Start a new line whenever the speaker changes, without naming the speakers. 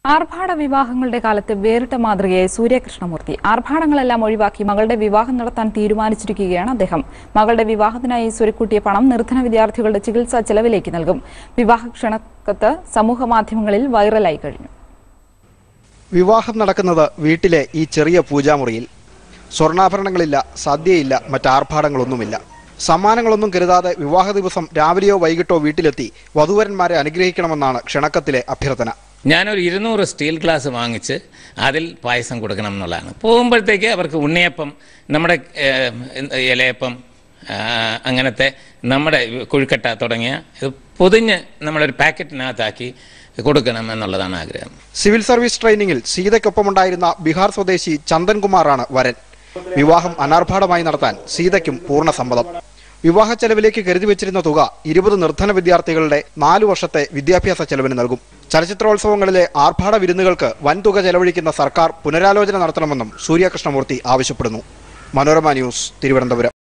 ആർഭാട വിവാഹങ്ങളുടെ കാലത്ത് വേറിട്ട മാതൃകയായി സൂര്യകൃഷ്ണമൂർത്തി ആർഭാടങ്ങളെല്ലാം ഒഴിവാക്കി മകളുടെ വിവാഹം നടത്താൻ തീരുമാനിച്ചിരിക്കുകയാണ് അദ്ദേഹം മകളുടെ വിവാഹത്തിനായി സ്വരുക്കൂട്ടിയ പണം നിർധന വിദ്യാർത്ഥികളുടെ ചികിത്സാ ചെലവിലേക്ക് നൽകും വിവാഹ ക്ഷണക്കത്ത് സമൂഹ മാധ്യമങ്ങളിൽ വൈറലായി കഴിഞ്ഞു
വിവാഹം നടക്കുന്നത് വീട്ടിലെ ഈ ചെറിയ പൂജാമുറിയിൽ സ്വർണ്ണാഭരണങ്ങളില്ല സദ്യയില്ല മറ്റാർഭാടങ്ങളൊന്നുമില്ല സമ്മാനങ്ങളൊന്നും കരുതാതെ വിവാഹ ദിവസം രാവിലെയോ വൈകിട്ടോ വീട്ടിലെത്തി വധൂവരന്മാരെ അനുഗ്രഹിക്കണമെന്നാണ് ക്ഷണക്കത്തിലെ അഭ്യർത്ഥന
ഞാനൊരു ഇരുന്നൂറ് സ്റ്റീൽ ഗ്ലാസ് വാങ്ങിച്ച് അതിൽ പായസം കൊടുക്കണം എന്നുള്ളതാണ് പോകുമ്പോഴത്തേക്ക് അവർക്ക് ഉണ്ണിയപ്പം നമ്മുടെ ഏഹ്, ഇലയപ്പം ആ, അങ്ങനത്തെ നമ്മുടെ കുഴിക്കട്ട തുടങ്ങിയ ഇത് പൊതിഞ്ഞ് നമ്മളൊരു പാക്കറ്റിനകത്താക്കി കൊടുക്കണം എന്നുള്ളതാണ് ആഗ്രഹം
സിവിൽ സർവീസ് ട്രെയിനിങ്ങിൽ സീതയ്ക്കൊപ്പമുണ്ടായിരുന്ന ബീഹാർ സ്വദേശി ചന്ദൻകുമാറാണ് വരൻ വിവാഹം അനാർഭാടമായി നടത്താൻ സീതയ്ക്കും പൂർണ്ണ സമ്മതം വിവാഹ ചെലവിലേക്ക് കരുതി വെച്ചിരുന്ന തുക ഇരുപത് നിർധന വിദ്യാർത്ഥികളുടെ നാലു വർഷത്തെ വിദ്യാഭ്യാസ ചെലവിന് നൽകും ചലച്ചിത്രോത്സവങ്ങളിലെ ആർഭാട വിരുന്നുകൾക്ക് വൻതുക ചെലവഴിക്കുന്ന സർക്കാർ പുനരാലോചന നടത്തണമെന്നും സൂര്യകൃഷ്ണമൂർത്തി ആവശ്യപ്പെടുന്നു മനോരമ ന്യൂസ് തിരുവനന്തപുരം